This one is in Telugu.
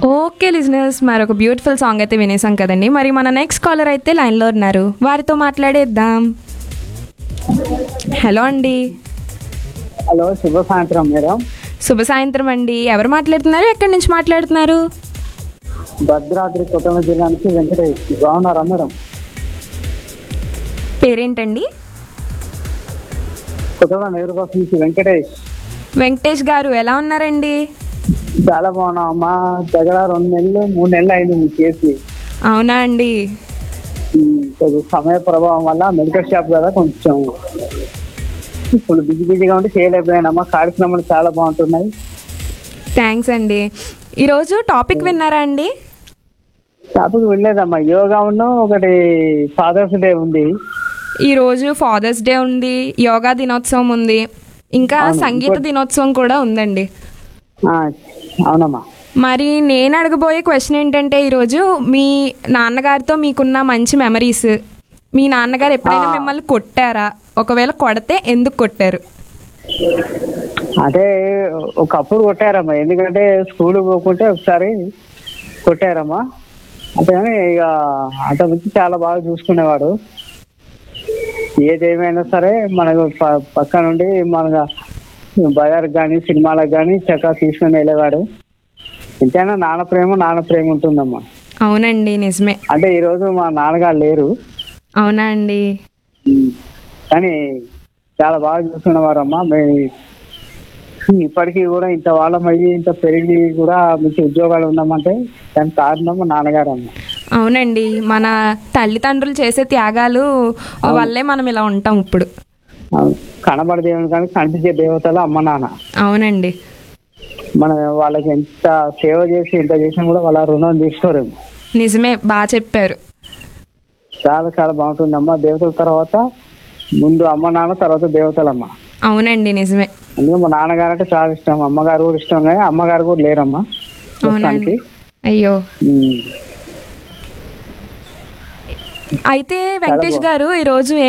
ఓకే లిజినెస్ మరి ఒక బ్యూటిఫుల్ సాంగ్ అయితే వినేసాం కదండి మరి మన నెక్స్ట్ కాలర్ అయితే లైన్లో ఉన్నారు వారితో మాట్లాడేద్దాం హలో అండి హలో శుభ సాయంత్రం మేడం శుభ సాయంత్రం అండి ఎవరు మాట్లాడుతున్నారు ఎక్కడి నుంచి మాట్లాడుతున్నారు భద్రాద్రి కొత్తగూడెం జిల్లా నుంచి వెంకటేష్ బాగున్నారా మేడం పేరేంటండి కొత్తగూడెం నెహ్రూ బస్ నుంచి వెంకటేష్ వెంకటేష్ గారు ఎలా ఉన్నారండి చాలా బాగున్నాం అమ్మా దగ్గర రెండు నెలలు మూడు నెలలు అయింది మీకు చేసి అవునా అండి ఉమ్, కొద్దిగా సమయ ప్రభావం వల్ల మెడికల్ షాప్ కదా కొంచెం ఇప్పుడు బిజీ బిజీగా ఉంటే చేయలేకపోయానమ్మా కార్యక్రమాలు చాలా బాగుంటున్నాయి థ్యాంక్స్ అండి ఈరోజు టాపిక్ విన్నారా అండి షాప్కి వెళ్ళలేదమ్మా యోగా ఉన్న ఒకటి ఫాదర్స్ డే ఉంది ఈరోజు ఫాదర్స్ డే ఉంది యోగా దినోత్సవం ఉంది ఇంకా అవును, సంగీత ఇంకో- దినోత్సవం కూడా ఉందండి ఆ, అవునమ్మా మరి నేను అడగబోయే క్వశ్చన్ ఏంటంటే ఈరోజు మీ నాన్నగారితో మీకున్న మంచి మెమరీస్ మీ నాన్నగారు ఎప్పుడైనా ఆ. మిమ్మల్ని కొట్టారా ఒకవేళ కొడితే ఎందుకు కొట్టారు అదే ఒకప్పుడు కొట్టారమ్మా ఎందుకంటే స్కూల్ పోకుంటే ఒకసారి కొట్టారమ్మా అంతేగాని ఇక అంత మించి చాలా బాగా చూసుకునేవాడు ఏదేమైనా సరే మనకు ప- పక్క నుండి మన బజార్కి కానీ సినిమాలకు కానీ చక్కగా తీసుకుని వెళ్ళేవాడు ఎంతైనా నాన్న ప్రేమ నాన్న ప్రేమ ఉంటుందమ్మా అవునండి నిజమే అంటే ఈరోజు మా నాన్నగారు లేరు అవునా అండి కానీ చాలా బాగా చూసుకునేవారమ్మా మేము ఇప్పటికీ కూడా ఇంత వాళ్ళం అయ్యి ఇంత పెరిగి కూడా మంచి ఉద్యోగాలు ఉన్నామంటే దానికి కారణం మా నాన్నగారు అమ్మ అవునండి మన తల్లిదండ్రులు చేసే త్యాగాలు వల్లే మనం ఇలా ఉంటాం ఇప్పుడు అవును. కనబడే దేవుని కానీ కనిపించే దేవతలు అమ్మ నాన్న అవునండి మనం వాళ్ళకి ఎంత సేవ చేసి ఎంత చేసినా కూడా వాళ్ళ రుణం తీసుకోరేమో నిజమే బాగా చెప్పారు చాలా చాలా బాగుంటుందమ్మా దేవతల తర్వాత ముందు అమ్మ నాన్న తర్వాత దేవతలమ్మ అవునండి నిజమే అందుకే మా నాన్నగారు అంటే చాలా ఇష్టం అమ్మగారు కూడా ఇష్టం కానీ అమ్మగారు కూడా లేరమ్మా అవునండి ప్రస్తుతానికి. అయ్యో ఉమ్. అయితే వెంకటేష్ గారు ఈరోజు